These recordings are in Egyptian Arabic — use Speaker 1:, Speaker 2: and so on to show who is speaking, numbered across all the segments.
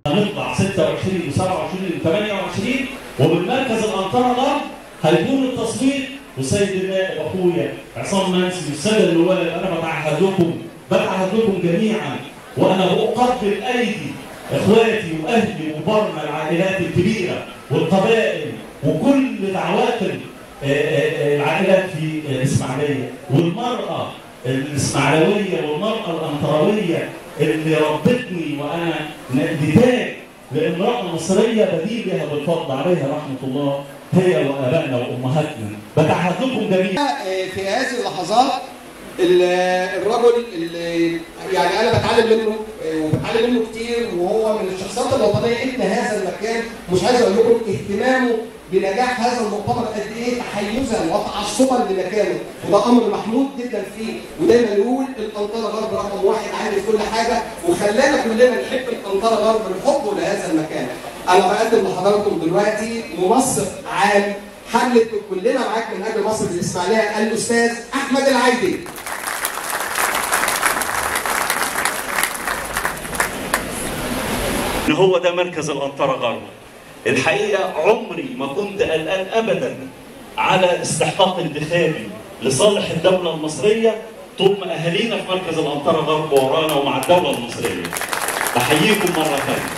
Speaker 1: هنطلع 26 و 27 و 28 وبالمركز الانطره الارض هيكون التصويت وسيد النائب اخويا عصام منسي والساده النواب انا بتعهد لكم بتعهد لكم جميعا وانا اقبل ايدي اخواتي واهلي وبرنا العائلات الكبيره والقبائل وكل دعوات ال- آه، آه، العائلات في الاسماعيليه والمراه الاسماعيلويه والمراه الانطراويه اللي ربتني وانا نتاج لامراه مصريه بديل بها بالفضل عليها رحمه الله هي وابائنا وامهاتنا بتعهد لكم جميعا
Speaker 2: في هذه اللحظات ال- الرجل اللي يعني انا بتعلم منه آه، وبتعلم منه كتير وهو من الشخصيات الوطنيه ابن هذا المكان مش عايز اقول لكم اهتمامه بنجاح هذا المؤتمر قد ايه تحيزا وتعصبا لمكانه وده امر محمود جدا فيه ودايما يقول القنطره غرب رقم واحد عندي في كل حاجه وخلانا كلنا نحب القنطره غرب لحبه لهذا المكان. انا بقدم لحضراتكم دلوقتي منسق عام حمله كلنا معاك من اجل مصر الاسماعيليه الاستاذ احمد العيدي.
Speaker 1: ان هو ده مركز الانطره غرب الحقيقه عمري ما كنت قلقان ابدا على استحقاق انتخابي لصالح الدوله المصريه طول ما اهالينا في مركز الانطره غرب ورانا ومع الدوله المصريه بحييكم مره ثانيه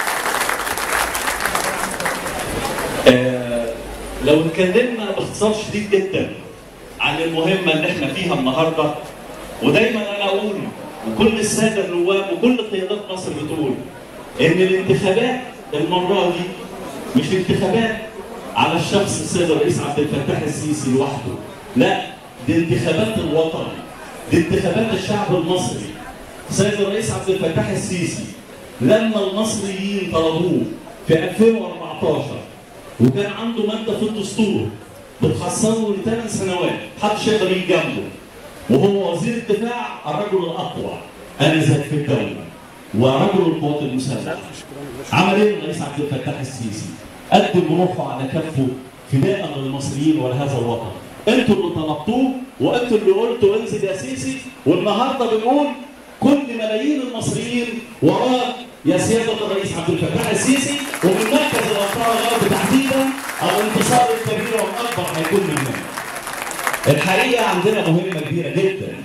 Speaker 1: آه لو اتكلمنا باختصار شديد جدا عن المهمه اللي احنا فيها النهارده ودايما انا اقول وكل الساده النواب وكل قيادات مصر بتقول ان الانتخابات المره دي مش انتخابات على الشخص السيد الرئيس عبد الفتاح السيسي لوحده لا دي انتخابات الوطن دي انتخابات الشعب المصري السيد الرئيس عبد الفتاح السيسي لما المصريين طلبوه في 2014 وكان عنده ماده في الدستور بتخصصه لثمان سنوات محدش يقدر يجي جنبه وهو وزير الدفاع الرجل الاقوى انذاك في الدوله ورجل القوات المسلحه عمل ايه الرئيس عبد الفتاح السيسي؟ قدم روحه على كفه فداء للمصريين ولهذا الوطن. انتوا اللي طلبتوه وانتوا اللي قلتوا انزل يا سيسي والنهارده بنقول كل ملايين المصريين وراك يا سياده الرئيس عبد الفتاح السيسي ومن مركز الانطره الغرب تحديدا الانتصار الكبير والاكبر هيكون من هنا. الحقيقه عندنا مهمه كبيره جدا